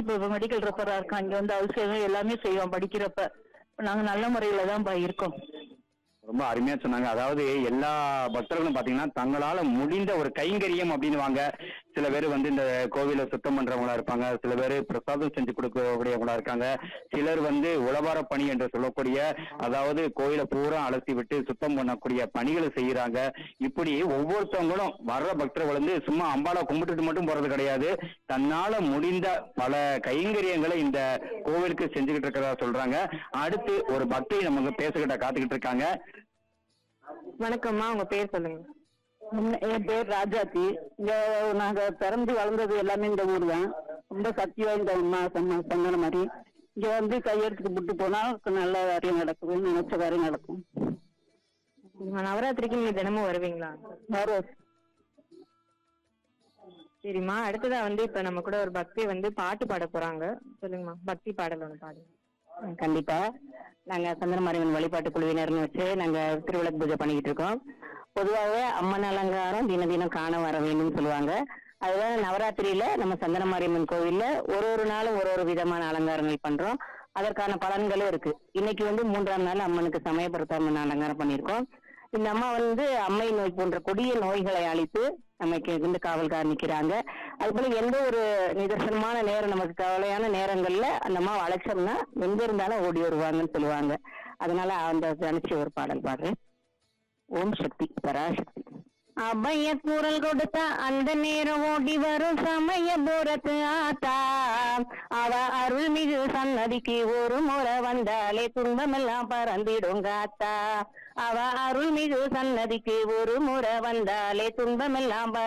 இப்போ மெடிக்கல் ரெஃபரா இருக்கோம் இங்க வந்து அவசியம் எல்லாமே செய்வோம் படிக்கிறப்ப நாங்க நல்ல முறையில தான் இருக்கோம் ரொம்ப அருமையா சொன்னாங்க அதாவது எல்லா பக்தர்களும் பாத்தீங்கன்னா தங்களால முடிந்த ஒரு கைங்கரியம் அப்படின்னு வாங்க சில பேர் வந்து இந்த கோவிலை சுத்தம் பண்றவங்களா இருப்பாங்க சில பேர் பிரசாதம் செஞ்சு கொடுக்கக்கூடியவங்களா இருக்காங்க சிலர் வந்து உளவார பணி என்று சொல்லக்கூடிய அதாவது கோயிலை பூரா அலசி விட்டு சுத்தம் பண்ணக்கூடிய பணிகளை செய்யறாங்க இப்படி ஒவ்வொருத்தவங்களும் வர்ற பக்தர்கள் வந்து சும்மா அம்பாலை கும்பிட்டுட்டு மட்டும் போறது கிடையாது தன்னால முடிந்த பல கைங்கரியங்களை இந்த கோவிலுக்கு செஞ்சுக்கிட்டு இருக்கிறதா சொல்றாங்க அடுத்து ஒரு பக்தை நமக்கு பேசுகிட்ட காத்துக்கிட்டு இருக்காங்க வணக்கம்மா உங்க பேர் சொல்லுங்க முன்ன- என் பேர் ராஜாத்தி இங்க நாங்க பிறந்து வளர்ந்தது எல்லாமே இந்த ஊர் தான் ரொம்ப சக்தி வாய்ந்த அம்மா சொன்ன சொன்ன மாதிரி இங்க வந்து கையெடுத்துட்டு விட்டு போனா நல்ல காரியம் நடக்கும் நினைச்ச காரியம் நடக்கும் நவராத்திரிக்கு நீங்க தினமும் வருவீங்களா வரும் சரிம்மா அடுத்ததா வந்து இப்ப நம்ம கூட ஒரு பக்தி வந்து பாட்டு பாட போறாங்க சொல்லுங்கம்மா பக்தி பாடல் ஒன்று பாடுங்க கண்டிப்பா நாங்க சந்திரமாரியம்மன் வழிபாட்டு குழுவினர்னு வச்சு நாங்க திருவிளக்கு பூஜை பண்ணிக்கிட்டு இருக்கோம் பொதுவாகவே அம்மன் அலங்காரம் தின தினம் காண வர வேண்டும்னு சொல்லுவாங்க அதுல நவராத்திரியில நம்ம சந்திரமாரியம்மன் கோவில்ல ஒரு ஒரு நாளும் ஒரு ஒரு விதமான அலங்காரங்கள் பண்றோம் அதற்கான பலன்களும் இருக்கு இன்னைக்கு வந்து மூன்றாம் நாள் அம்மனுக்கு சமயபுரத்தம்மன் அலங்காரம் பண்ணியிருக்கோம் இந்த அம்மா வந்து அம்மை நோய் போன்ற கொடிய நோய்களை அழித்து நமக்கு வந்து காவல்கார் நிக்கிறாங்க அது போல எந்த ஒரு நிதர்சனமான நேரம் நமக்கு கவலையான நேரங்கள்ல அந்த அம்மா அழைச்சோம்னா எங்க இருந்தாலும் ஓடி வருவாங்கன்னு சொல்லுவாங்க அதனால அந்த நினைச்சு ஒரு பாடல் பாடுறேன் ஓம் சக்தி பராசக்தி அபய குரல் கொடுத்த அந்த நேரம் ஓடி வரும் சமயபுரத்து ஆத்தா அவ அருள்மிகு சன்னதிக்கு ஒரு முறை வந்தாலே துன்பமெல்லாம் பறந்திடும் காத்தா அவ அருள்மிகு சன்னதிக்கு ஒரு முறை வந்தாலே துன்பமெல்லாம் ப-